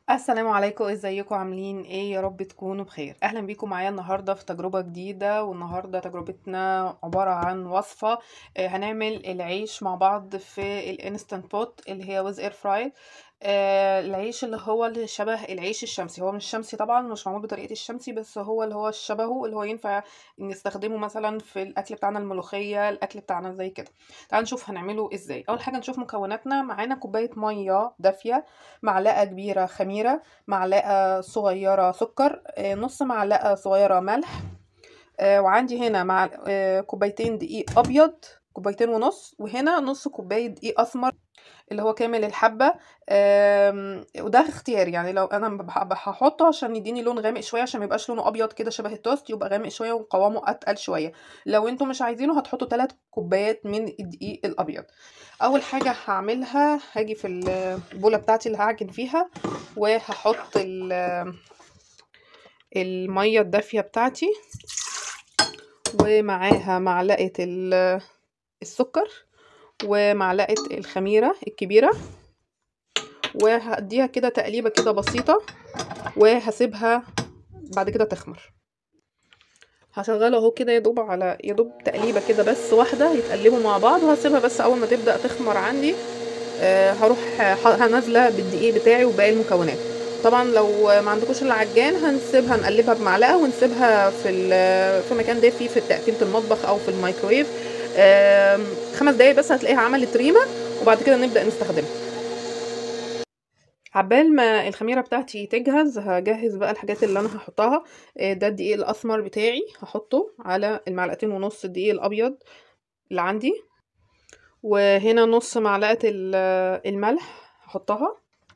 السلام عليكم ازيكم عاملين ايه يا رب تكونوا بخير اهلا بيكم معايا النهارده في تجربه جديده والنهارده تجربتنا عباره عن وصفه آه، هنعمل العيش مع بعض في الانستنت بوت اللي هي ويز اير فراي العيش اللي هو اللي شبه العيش الشمسي هو مش شمسي طبعا مش معمول بطريقه الشمسي بس هو اللي هو شبهه اللي هو ينفع نستخدمه مثلا في الاكل بتاعنا الملوخيه الاكل بتاعنا زي كده تعالوا نشوف هنعمله ازاي اول حاجه نشوف مكوناتنا معانا كوبايه ميه دافيه معلقه كبيره خميره معلقه صغيره سكر آه، نص معلقه صغيره ملح آه، وعندي هنا مع آه، كوبايتين دقيق ابيض كوبايتين ونص وهنا نص كوبايه دقيق اسمر اللي هو كامل الحبه آم، وده اختياري يعني لو انا بح- بح- هحطه عشان يديني لون غامق شويه عشان ما يبقاش لونه ابيض كده شبه التوست يبقى غامق شويه وقوامه اتقل شويه لو انتوا مش عايزينه هتحطوا 3 كوبايات من الدقيق الابيض اول حاجه هعملها هاجي في البوله بتاعتي اللي هعجن فيها وهحط ال- الميه الدافيه بتاعتي ومعاها معلقه ال- السكر ومعلقه الخميره الكبيره وهديها كده تقليبه كده بسيطه وهسيبها بعد كده تخمر هشغله اهو كده يدوب على يدوب تقليبه كده بس واحده يتقلبوا مع بعض وهسيبها بس اول ما تبدا تخمر عندي آه هروح ح- هنازله بالدقيق بتاعي وباقي المكونات طبعا لو ما عندكوش العجان هنسيبها نقلبها بمعلقه ونسيبها في ال- في مكان دافي في تقفيله المطبخ او في الميكرويف آم، خمس دقايق بس هتلاقيها عملت ريمه وبعد كده نبدا نستخدمها عبال ما الخميره بتاعتي تجهز هجهز بقى الحاجات اللي انا هحطها آه، ده الدقيق الاسمر بتاعي هحطه على المعلقتين ونص الدقيق الابيض اللي عندي وهنا نص معلقه ال- الملح هحطها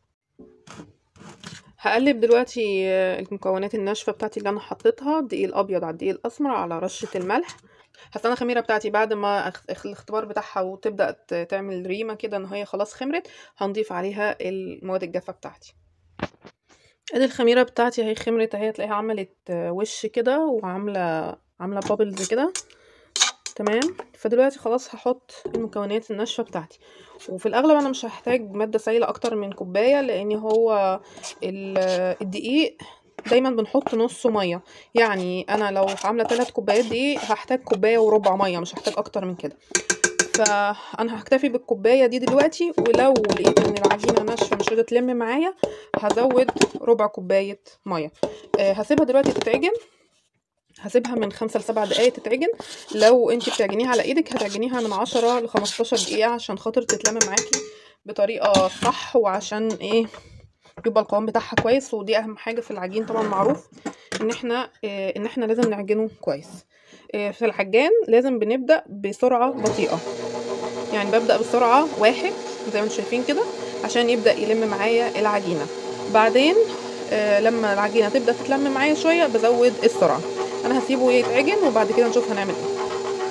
هقلب دلوقتي آه، المكونات الناشفه بتاعتي اللي انا حطيتها الدقيق الابيض على الدقيق الاسمر على رشه الملح هستنى الخميره بتاعتي بعد ما أخ- الاختبار بتاعها وتبدا ت- تعمل ريمه كده ان هي خلاص خمرت هنضيف عليها المواد الجافه بتاعتي ادي الخميره بتاعتي اهي خمرت اهي تلاقيها عملت آه، وش كده وعامله عامله بابلز كده تمام فدلوقتي خلاص هحط المكونات الناشفه بتاعتي وفي الاغلب انا مش هحتاج ماده سائله اكتر من كوبايه لان هو ال- الدقيق دايما بنحط نص ميه يعني انا لو عامله 3 كوبايات دقيق هحتاج كوبايه وربع ميه مش هحتاج اكتر من كده فانا هكتفي بالكوبايه دي دلوقتي ولو لقيت ان العجينه ناشفه مش راضيه تلم معايا هزود ربع كوبايه ميه آه، هسيبها دلوقتي تتعجن هسيبها من خمسة لسبع دقايق تتعجن لو انت بتعجنيها على ايدك هتعجنيها من عشرة لخمستاشر دقيقة عشان خاطر تتلم معاكي بطريقة صح وعشان ايه يبقى القوام بتاعها كويس ودي اهم حاجة في العجين طبعا معروف ان احنا اه ان احنا لازم نعجنه كويس اه في العجان لازم بنبدأ بسرعة بطيئة يعني ببدأ بسرعة واحد زي ما انتم شايفين كده عشان يبدأ يلم معايا العجينة بعدين آه لما العجينة تبدأ تتلم معايا شوية بزود السرعة انا هسيبه يتعجن وبعد كده نشوف هنعمل ايه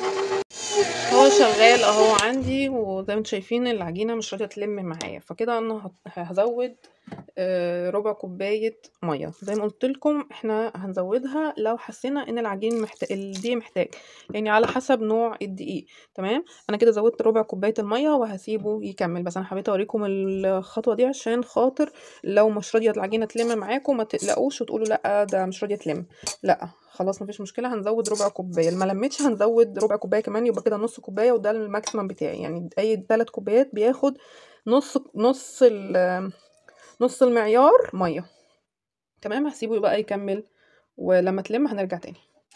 هو شغال اهو عندي وزي ما انتم شايفين العجينة مش راضية تلم معايا فكده انا هت- هزود آه، ربع كوباية مية زي ما قلت لكم احنا هنزودها لو حسينا ان العجين محتاج الدقيق محتاج يعني على حسب نوع الدقيق تمام انا كده زودت ربع كوبايه الميه وهسيبه يكمل بس انا حبيت اوريكم الخطوه دي عشان خاطر لو مش راضيه العجينه تلم معاكم ما تقلقوش وتقولوا لا ده مش راضيه تلم لا خلاص مفيش مشكله هنزود ربع كوبايه ما لمتش هنزود ربع كوبايه كمان يبقى كده نص كوبايه وده الماكسيمم بتاعي يعني اي ثلاث كوبايات بياخد نص نص ال- نص المعيار ميه تمام هسيبه يبقى يكمل ولما تلم هنرجع تاني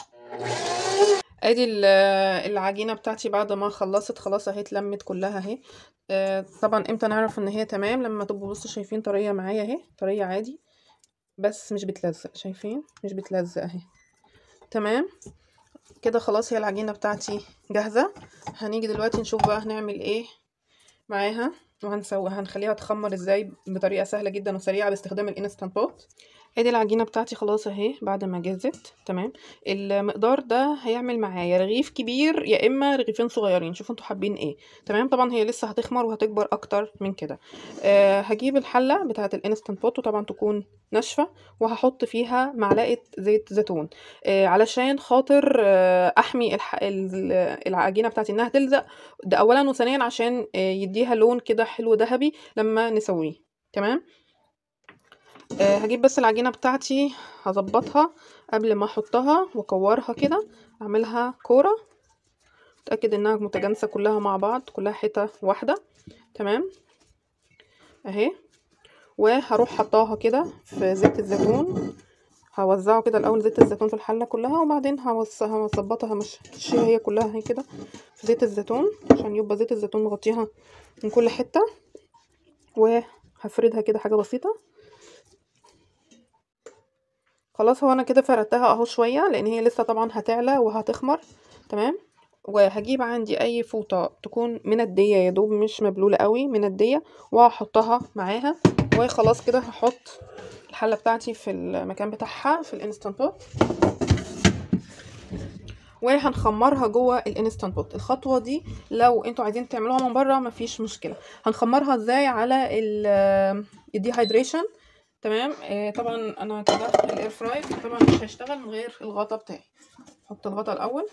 ادي ال- العجينه بتاعتي بعد ما خلصت خلاص اهي اتلمت كلها اهي آه، طبعا امتى نعرف ان هي تمام لما تبقوا بصوا شايفين طريه معايا اهي طريه عادي بس مش بتلزق شايفين مش بتلزق اهي تمام كده خلاص هي العجينه بتاعتي جاهزه هنيجي دلوقتي نشوف بقى هنعمل ايه معاها وهنسوي هنخليها تخمر ازاي بطريقه سهله جدا وسريعه باستخدام الانستنت بوت ادي العجينه بتاعتي خلاص اهي بعد ما جهزت تمام المقدار ده هيعمل معايا رغيف كبير يا اما رغيفين صغيرين شوفوا انتوا حابين ايه تمام طبعا هي لسه هتخمر وهتكبر اكتر من كده أه هجيب الحله بتاعه الانستنت بوت وطبعا تكون ناشفه وهحط فيها معلقه زيت زيتون أه علشان خاطر أه احمي الح... ال- العجينه بتاعتي انها تلزق ده اولا وثانيا عشان آه، يديها لون كده حلو ذهبي لما نسويه تمام آه هجيب بس العجينه بتاعتي هظبطها قبل ما احطها واكورها كده اعملها كوره اتاكد انها متجانسه كلها مع بعض كلها حته واحده تمام اهي وهروح حطاها كده في زيت الزيتون هوزعه كده الاول زيت الزيتون في الحله كلها وبعدين هظبطها مش هي كلها هي كده في زيت الزيتون عشان يبقى زيت الزيتون مغطيها من كل حته وهفردها كده حاجه بسيطه خلاص هو انا كده فردتها اهو شويه لان هي لسه طبعا هتعلى وهتخمر تمام وهجيب عندي اي فوطه تكون منديه يا دوب مش مبلوله قوي منديه وهحطها معاها وخلاص كده هحط الحله بتاعتي في المكان بتاعها في الانستانت بوت وهنخمرها جوه الانستانت بوت الخطوه دي لو انتوا عايزين تعملوها من بره مفيش مشكله هنخمرها ازاي على الديهايدريشن تمام آه طبعا انا كده الاير فراي طبعا مش هيشتغل من غير الغطا بتاعي احط الغطا الاول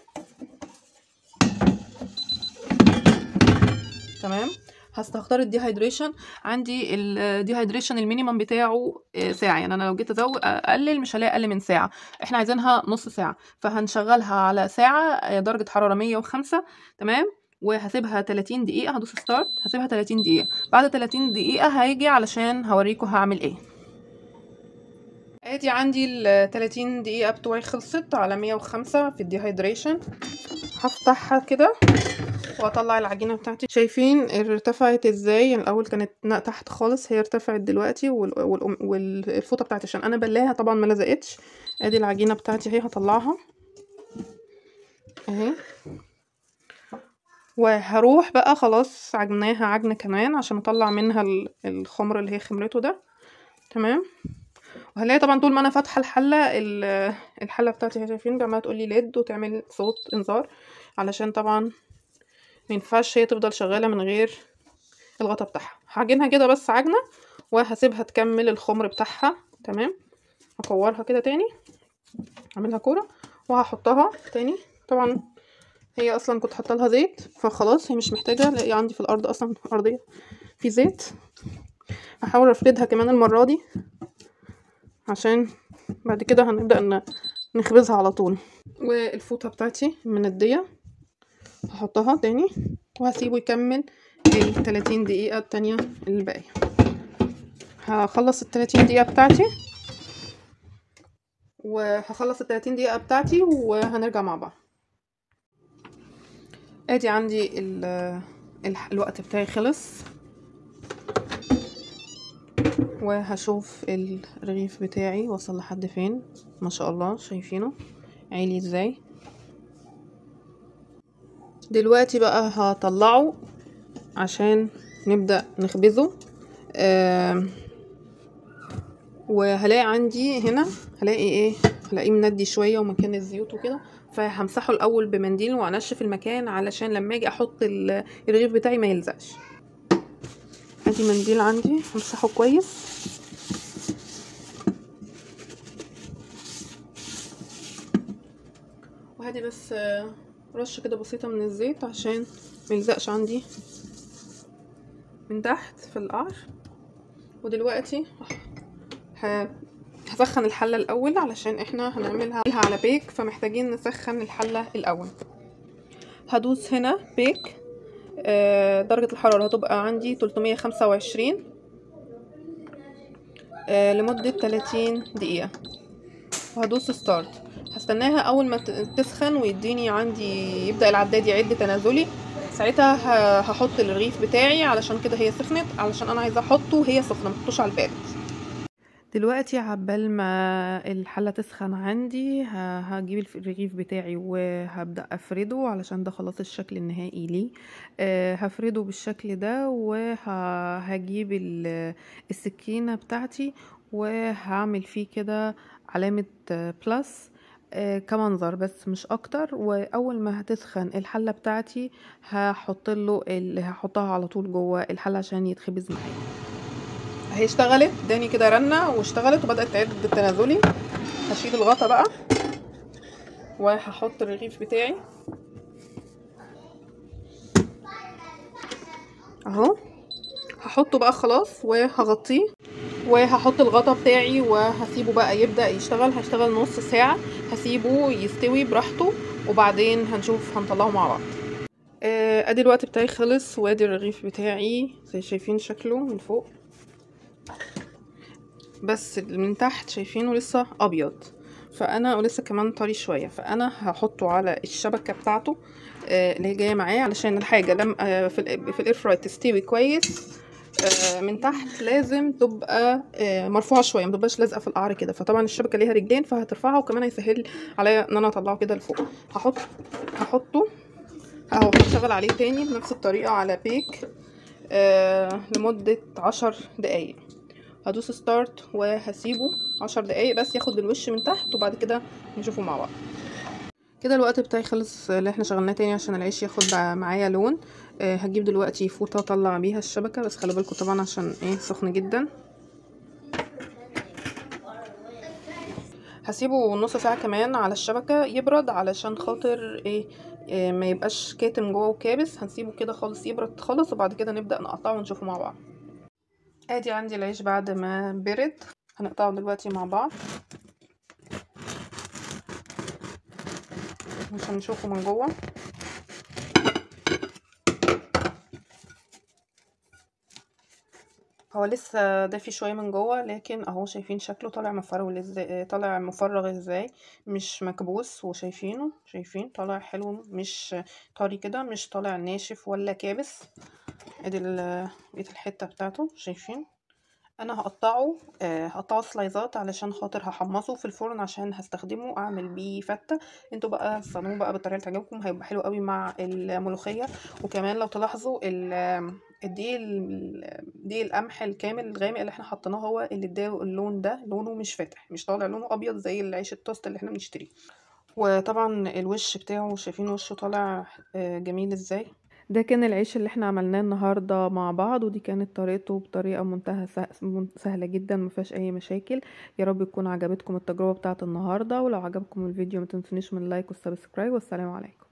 تمام هستختار الديهايدريشن عندي الديهايدريشن المينيمم بتاعه ساعه يعني انا لو جيت ازود اقلل مش هلاقي اقل من ساعه احنا عايزينها نص ساعه فهنشغلها على ساعه درجه حراره 105 تمام وهسيبها 30 دقيقه هدوس ستارت هسيبها 30 دقيقه بعد 30 دقيقه هاجي علشان هوريكم هعمل ايه ادي عندي ال 30 دقيقه بتوعي خلصت على 105 في الديهايدريشن هفتحها كده واطلع العجينه بتاعتي شايفين ارتفعت ازاي الاول كانت تحت خالص هي ارتفعت دلوقتي والفوطه بتاعتي عشان انا بلاها طبعا ما لزقتش ادي العجينه بتاعتي اهي هطلعها اهي وهروح بقى خلاص عجناها عجن كمان عشان اطلع منها الخمر اللي هي خمرته ده تمام وهلاقي طبعا طول ما انا فاتحه الحله الحله بتاعتي شايفين بقى تقول لي ليد وتعمل صوت انذار علشان طبعا مينفعش هي تفضل شغاله من غير الغطا بتاعها هعجنها كده بس عجنه وهسيبها تكمل الخمر بتاعها تمام هكورها كده تاني اعملها كوره وهحطها تاني طبعا هي اصلا كنت حاطه لها زيت فخلاص هي مش محتاجه الاقي عندي في الارض اصلا ارضيه في زيت هحاول افردها كمان المره دي عشان بعد كده هنبدا نخبزها على طول والفوطه بتاعتي منديه هحطها تاني وهسيبه يكمل ال 30 دقيقة التانية الباقية هخلص ال 30 دقيقة بتاعتي وهخلص ال 30 دقيقة بتاعتي وهنرجع مع بعض ادي عندي ال الوقت بتاعي خلص وهشوف الرغيف بتاعي وصل لحد فين ما شاء الله شايفينه عالي ازاي دلوقتي بقى هطلعه عشان نبدأ نخبزه آه وهلاقي عندي هنا هلاقي ايه هلاقيه مندي شويه ومكان الزيوت وكده فهمسحه الاول بمنديل وانشف المكان علشان لما اجي احط الرغيف بتاعي ما يلزقش ادي منديل عندي همسحه كويس وهدي بس رشه كده بسيطه من الزيت عشان ما يلزقش عندي من تحت في القعر ودلوقتي هسخن الحله الاول علشان احنا هنعملها على بيك فمحتاجين نسخن الحله الاول هدوس هنا بيك آه درجه الحراره هتبقى عندي 325 آه لمده 30 دقيقه وهدوس ستارت هستناها اول ما تسخن ويديني عندي يبدا العداد يعد تنازلي ساعتها هحط الرغيف بتاعي علشان كده هي سخنت علشان انا عايزه احطه وهي سخنه محطوش على البارد دلوقتي عبال ما الحلة تسخن عندي هجيب الرغيف بتاعي وهبدأ أفرده علشان ده خلاص الشكل النهائي ليه أه هفرده بالشكل ده وهجيب السكينة بتاعتي وهعمل فيه كده علامة بلس أه كمنظر بس مش اكتر واول ما هتسخن الحله بتاعتي هحط له اللي هحطها على طول جوه الحله عشان يتخبز معايا اهي اشتغلت اداني كده رنه واشتغلت وبدات تعد التنازلي هشيل الغطا بقى وهحط الرغيف بتاعي اهو هحطه بقى خلاص وهغطيه وهحط الغطا بتاعي وهسيبه بقى يبدأ يشتغل هيشتغل نص ساعة هسيبه يستوي براحته وبعدين هنشوف هنطلعه مع بعض آه، ادي الوقت بتاعي خلص وادي الرغيف بتاعي زي شايفين شكله من فوق بس من تحت شايفينه لسه ابيض فانا ولسه كمان طري شويه فانا هحطه على الشبكه بتاعته آه، اللي هي جايه معايا علشان الحاجه لما آه، في ال في الاير فراي تستوي كويس آه، من تحت لازم تبقى آه، مرفوعه شويه ما تبقاش لازقه في القعر كده فطبعا الشبكه ليها رجلين فهترفعها وكمان هيسهل عليا ان انا اطلعه كده لفوق هحط هحطه اهو هشتغل عليه تاني بنفس الطريقه على بيك آه لمده عشر دقايق هدوس ستارت وهسيبه عشر دقايق بس ياخد الوش من تحت وبعد كده نشوفه مع بعض كده الوقت بتاعي خلص اللي احنا شغلناه تاني عشان العيش ياخد بقى معايا لون آه هجيب دلوقتي فوطه اطلع بيها الشبكه بس خلي بالكم طبعا عشان ايه سخن جدا هسيبه نص ساعه كمان على الشبكه يبرد علشان خاطر ايه, إيه ما يبقاش كاتم جوه وكابس هنسيبه كده خالص يبرد خالص وبعد كده نبدا نقطعه ونشوفه مع بعض ادي عندي العيش بعد ما برد هنقطعه دلوقتي مع بعض عشان نشوفه من جوه هو لسه دافي شويه من جوه لكن اهو شايفين شكله طالع مفرول ازاي طالع مفرغ ازاي مش مكبوس وشايفينه شايفين طالع حلو مش طري كده مش طالع ناشف ولا كابس ادي بقيه الحته بتاعته شايفين انا هقطعه آه هقطعه سلايزات علشان خاطر هحمصه في الفرن عشان هستخدمه اعمل بيه فته انتوا بقى استخدموه بقى بالطريقه اللي تعجبكم هيبقى حلو قوي مع الملوخيه وكمان لو تلاحظوا الدقيق دقيق القمح الكامل الغامق اللي احنا حطيناه هو اللي اداه اللون ده لونه مش فاتح مش طالع لونه ابيض زي العيش التوست اللي احنا بنشتريه وطبعا الوش بتاعه شايفين وشه طالع جميل ازاي ده كان العيش اللي احنا عملناه النهارده مع بعض ودي كانت طريقته بطريقه منتهى سهله جدا ما فيهاش اي مشاكل يا رب يكون عجبتكم التجربه بتاعه النهارده ولو عجبكم الفيديو ما تنسونيش من اللايك والسبسكرايب والسلام عليكم